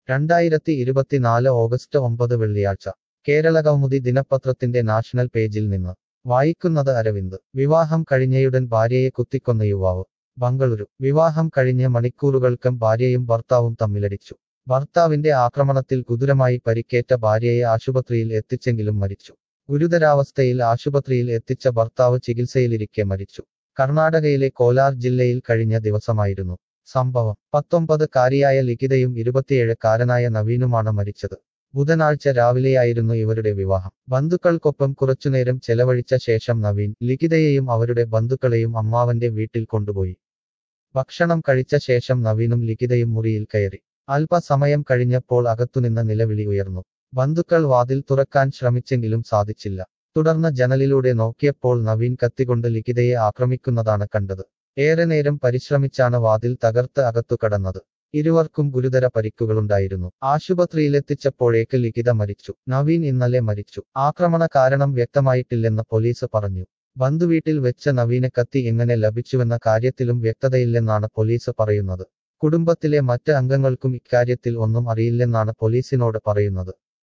രണ്ടായിരത്തി ഇരുപത്തിനാല് ഓഗസ്റ്റ് ഒമ്പത് വെള്ളിയാഴ്ച കേരളകൗമുദി ദിനപത്രത്തിന്റെ നാഷണൽ പേജിൽ നിന്ന് വായിക്കുന്നത് അരവിന്ദ് വിവാഹം കഴിഞ്ഞയുടൻ ഭാര്യയെ കുത്തിക്കൊന്ന യുവാവ് ബംഗളൂരു വിവാഹം കഴിഞ്ഞ മണിക്കൂറുകൾക്കും ഭാര്യയും ഭർത്താവും തമ്മിലടിച്ചു ഭർത്താവിന്റെ ആക്രമണത്തിൽ ഗുരുതരമായി പരിക്കേറ്റ ഭാര്യയെ ആശുപത്രിയിൽ എത്തിച്ചെങ്കിലും മരിച്ചു ഗുരുതരാവസ്ഥയിൽ ആശുപത്രിയിൽ എത്തിച്ച ഭർത്താവ് ചികിത്സയിലിരിക്കെ മരിച്ചു കർണാടകയിലെ കോലാർ ജില്ലയിൽ കഴിഞ്ഞ ദിവസമായിരുന്നു സംഭവം പത്തൊമ്പത് കാരിയായ ലിഖിതയും ഇരുപത്തിയേഴ് കാരനായ നവീനുമാണ് മരിച്ചത് ബുധനാഴ്ച രാവിലെയായിരുന്നു ഇവരുടെ വിവാഹം ബന്ധുക്കൾക്കൊപ്പം കുറച്ചുനേരം ചെലവഴിച്ച ശേഷം നവീൻ ലിഖിതയെയും അവരുടെ ബന്ധുക്കളെയും അമ്മാവന്റെ വീട്ടിൽ കൊണ്ടുപോയി ഭക്ഷണം കഴിച്ച ശേഷം നവീനും ലിഖിതയും മുറിയിൽ കയറി അല്പസമയം കഴിഞ്ഞപ്പോൾ അകത്തുനിന്ന് നിലവിളി ഉയർന്നു ബന്ധുക്കൾ വാതിൽ തുറക്കാൻ ശ്രമിച്ചെങ്കിലും സാധിച്ചില്ല തുടർന്ന് ജനലിലൂടെ നോക്കിയപ്പോൾ നവീൻ കത്തികൊണ്ട് ലിഖിതയെ ആക്രമിക്കുന്നതാണ് കണ്ടത് ഏറെ നേരം പരിശ്രമിച്ചാണ് വാതിൽ തകർത്ത് അകത്തു കടന്നത് ഇരുവർക്കും ഗുരുതര പരിക്കുകളുണ്ടായിരുന്നു ആശുപത്രിയിലെത്തിച്ചപ്പോഴേക്ക് ലിഖിത മരിച്ചു നവീൻ ഇന്നലെ മരിച്ചു ആക്രമണ കാരണം വ്യക്തമായിട്ടില്ലെന്ന് പോലീസ് പറഞ്ഞു ബന്ധുവീട്ടിൽ വെച്ച നവീന് കത്തി എങ്ങനെ ലഭിച്ചുവെന്ന കാര്യത്തിലും വ്യക്തതയില്ലെന്നാണ് പോലീസ് പറയുന്നത് കുടുംബത്തിലെ മറ്റ് അംഗങ്ങൾക്കും ഇക്കാര്യത്തിൽ ഒന്നും അറിയില്ലെന്നാണ് പോലീസിനോട് പറയുന്നത്